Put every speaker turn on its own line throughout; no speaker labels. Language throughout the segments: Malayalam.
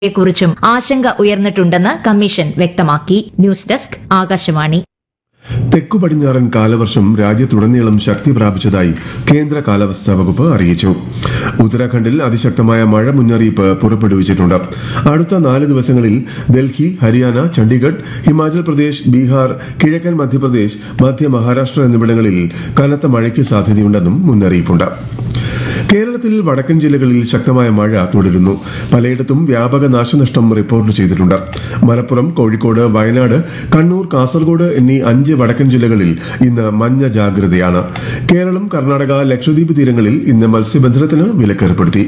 യെക്കുറിച്ചും ആശങ്ക ഉയർന്നിട്ടുണ്ടെന്ന് കമ്മീഷൻ വ്യക്തമാക്കി ന്യൂസ് ഡെസ്ക് ആകാശവാണി
തെക്കു പടിഞ്ഞാറൻ കാലവർഷം രാജ്യത്തുടനീളം ശക്തി പ്രാപിച്ചതായി കേന്ദ്ര കാലാവസ്ഥാ വകുപ്പ് അറിയിച്ചു ഉത്തരാഖണ്ഡിൽ അതിശക്തമായ മഴ മുന്നറിയിപ്പ് പുറപ്പെടുവിച്ചിട്ടുണ്ട് അടുത്ത നാല് ദിവസങ്ങളിൽ ഡൽഹി ഹരിയാന ചണ്ഡീഗഡ് ഹിമാചൽ പ്രദേശ് ബീഹാർ കിഴക്കൻ മധ്യപ്രദേശ് മധ്യ മഹാരാഷ്ട്ര എന്നിവിടങ്ങളിൽ കനത്ത മഴയ്ക്ക് സാധ്യതയുണ്ടെന്നും മുന്നറിയിപ്പുണ്ട് കേരളത്തിൽ വടക്കൻ ജില്ലകളിൽ ശക്തമായ മഴ തുടരുന്നു പലയിടത്തും വ്യാപക നാശനഷ്ടം റിപ്പോർട്ട് ചെയ്തിട്ടുണ്ട് മലപ്പുറം കോഴിക്കോട് വയനാട് കണ്ണൂർ കാസർഗോഡ് എന്നീ അഞ്ച് വടക്കൻ ജില്ലകളിൽ ഇന്ന് മഞ്ഞ ജാഗ്രതയാണ് കേരളം കർണാടക ലക്ഷദ്വീപ് തീരങ്ങളിൽ ഇന്ന് മത്സ്യബന്ധനത്തിന് വിലക്കേർപ്പെടുത്തി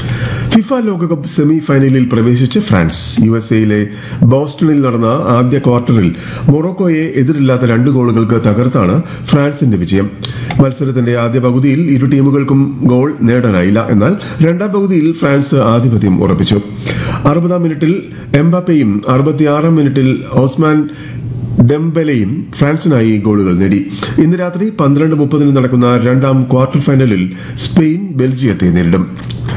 ഫിഫ ലോകകപ്പ് സെമി ഫൈനലിൽ പ്രവേശിച്ച് ഫ്രാൻസ് യു എസ് എയിലെ ബോസ്റ്റണിൽ നടന്ന ആദ്യ ക്വാർട്ടറിൽ മൊറോക്കോയെ എതിരില്ലാത്ത രണ്ട് ഗോളുകൾക്ക് തകർത്താണ് ഫ്രാൻസിന്റെ വിജയം മത്സരത്തിന്റെ ആദ്യ പകുതിയിൽ ഇരു ടീമുകൾക്കും ഗോൾ നേടാനായില്ല എന്നാൽ രണ്ടാം പകുതിയിൽ ഫ്രാൻസ് ആധിപത്യം ഉറപ്പിച്ചു അറുപതാം മിനിറ്റിൽ എംബാപ്പയും അറുപത്തിയാറാം മിനിറ്റിൽ ഓസ്മാൻ ഡെംബെലയും ഫ്രാൻസിനായി ഗോളുകൾ നേടി ഇന്ന് രാത്രി പന്ത്രണ്ട് മുപ്പതിന് നടക്കുന്ന രണ്ടാം ക്വാർട്ടർ ഫൈനലിൽ സ്പെയിൻ ബെൽജിയത്തെ നേരിടും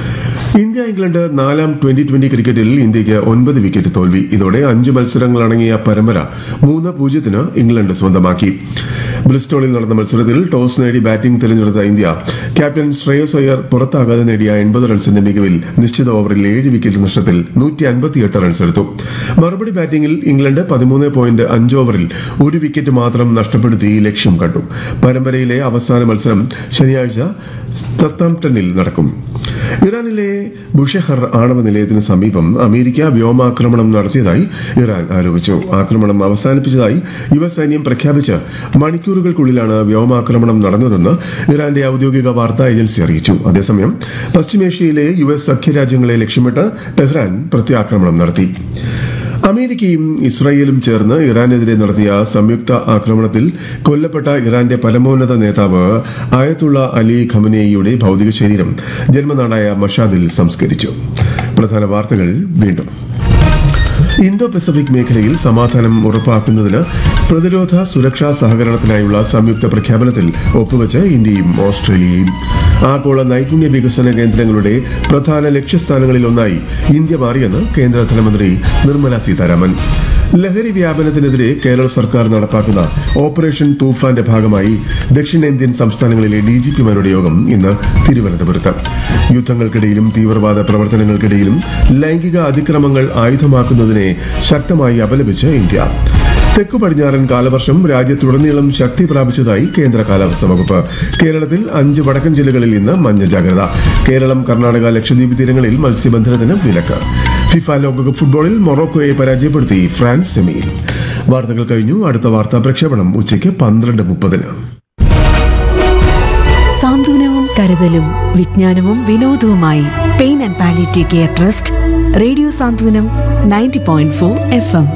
ഇന്ത്യ ഇംഗ്ലണ്ട് നാലാം ട്വന്റി ട്വന്റി ക്രിക്കറ്റിൽ ഇന്ത്യയ്ക്ക് ഒൻപത് വിക്കറ്റ് തോൽവി ഇതോടെ അഞ്ച് മത്സരങ്ങളടങ്ങിയ പരമ്പര മൂന്ന് പൂജ്യത്തിന് ഇംഗ്ലണ്ട് സ്വന്തമാക്കി ബ്രിസ്റ്റോളിൽ നടന്ന മത്സരത്തിൽ ടോസ് നേടി ബാറ്റിംഗ് തിരഞ്ഞെടുത്ത ഇന്ത്യ ക്യാപ്റ്റൻ ശ്രേയസ് അയ്യർ പുറത്താകാതെ നേടിയ എൺപത് റൺസിന്റെ മികവിൽ നിശ്ചിത ഓവറിൽ ഏഴ് വിക്കറ്റ് നഷ്ടത്തിൽ നൂറ്റി അൻപത്തിയെട്ട് റൺസ് എടുത്തു മറുപടി ബാറ്റിംഗിൽ ഇംഗ്ലണ്ട് പതിമൂന്ന് പോയിന്റ് അഞ്ച് ഓവറിൽ ഒരു വിക്കറ്റ് മാത്രം നഷ്ടപ്പെടുത്തി ലക്ഷ്യം കണ്ടു പരമ്പരയിലെ അവസാന മത്സരം ശനിയാഴ്ച സത്താംപ്ടണിൽ നടക്കും ഇറാനിലെ ബുഷെഹർ ആണവ നിലയത്തിന് സമീപം അമേരിക്ക വ്യോമാക്രമണം നടത്തിയതായി ഇറാൻ ആരോപിച്ചു ആക്രമണം അവസാനിപ്പിച്ചതായി യു എസ് സൈന്യം പ്രഖ്യാപിച്ച് മണിക്കൂറുകൾക്കുള്ളിലാണ് വ്യോമാക്രമണം നടന്നതെന്ന് ഇറാന്റെ ഔദ്യോഗിക വാർത്താ ഏജൻസി അറിയിച്ചു അതേസമയം പശ്ചിമേഷ്യയിലെ യു എസ് സഖ്യരാജ്യങ്ങളെ ലക്ഷ്യമിട്ട് ടെഹ്റാൻ പ്രത്യാക്രമണം നടത്തി അമേരിക്കയും ഇസ്രായേലും ചേർന്ന് ഇറാനെതിരെ നടത്തിയ സംയുക്ത ആക്രമണത്തിൽ കൊല്ലപ്പെട്ട ഇറാന്റെ പരമോന്നത നേതാവ് ആയത്തുള്ള അലി ഖമനേയിയുടെ ഭൌതിക ശരീരം ജന്മനാടായ മഷാദിൽ സംസ്കരിച്ചു പ്രധാന വാർത്തകൾ വീണ്ടും ഇന്തോ പസഫിക് മേഖലയിൽ സമാധാനം ഉറപ്പാക്കുന്നതിന് പ്രതിരോധ സുരക്ഷാ സഹകരണത്തിനായുള്ള സംയുക്ത പ്രഖ്യാപനത്തിൽ ഒപ്പുവച്ച് ഇന്ത്യയും ഓസ്ട്രേലിയയും ആഗോള നൈപുണ്യ വികസന കേന്ദ്രങ്ങളുടെ പ്രധാന ലക്ഷ്യസ്ഥാനങ്ങളിലൊന്നായി ഇന്ത്യ മാറിയെന്ന് കേന്ദ്ര ധനമന്ത്രി നിർമ്മല സീതാരാമൻ ലഹരി വ്യാപനത്തിനെതിരെ കേരള സർക്കാർ നടപ്പാക്കുന്ന ഓപ്പറേഷൻ തൂഫാന്റെ ഭാഗമായി ദക്ഷിണേന്ത്യൻ സംസ്ഥാനങ്ങളിലെ ഡി ജി പിമാരുടെ യോഗം ഇന്ന് തിരുവനന്തപുരത്ത് യുദ്ധങ്ങൾക്കിടയിലും തീവ്രവാദ പ്രവർത്തനങ്ങൾക്കിടയിലും ലൈംഗിക അതിക്രമങ്ങൾ ആയുധമാക്കുന്നതിനെ ശക്തമായി അപലപിച്ച് ഇന്ത്യ തെക്കു പടിഞ്ഞാറൻ കാലവർഷം രാജ്യത്തുടനീളം ശക്തി പ്രാപിച്ചതായി കേന്ദ്ര കാലാവസ്ഥാ വകുപ്പ് കേരളത്തിൽ അഞ്ച് വടക്കൻ ജില്ലകളിൽ ഇന്ന് മഞ്ഞ ജാഗ്രത കേരളം കർണാടക ലക്ഷദ്വീപ് തീരങ്ങളിൽ മത്സ്യബന്ധനത്തിന് വിലക്ക് ഫിഫ ലോകകപ്പ് ഫുട്ബോളിൽ മൊറോക്കോയെ പരാജയപ്പെടുത്തി ഫ്രാൻസ് സെമിയിൽ വാർത്തകൾ കഴിഞ്ഞു അടുത്ത വാർത്താ പ്രക്ഷേപണം ഉച്ചയ്ക്ക് പന്ത്രണ്ട് മുപ്പതിന്
സാന്ത്വനവും കരുതലും വിജ്ഞാനവും വിനോദവുമായി pain and palliative care trust radio Santhwanam ninety point four F M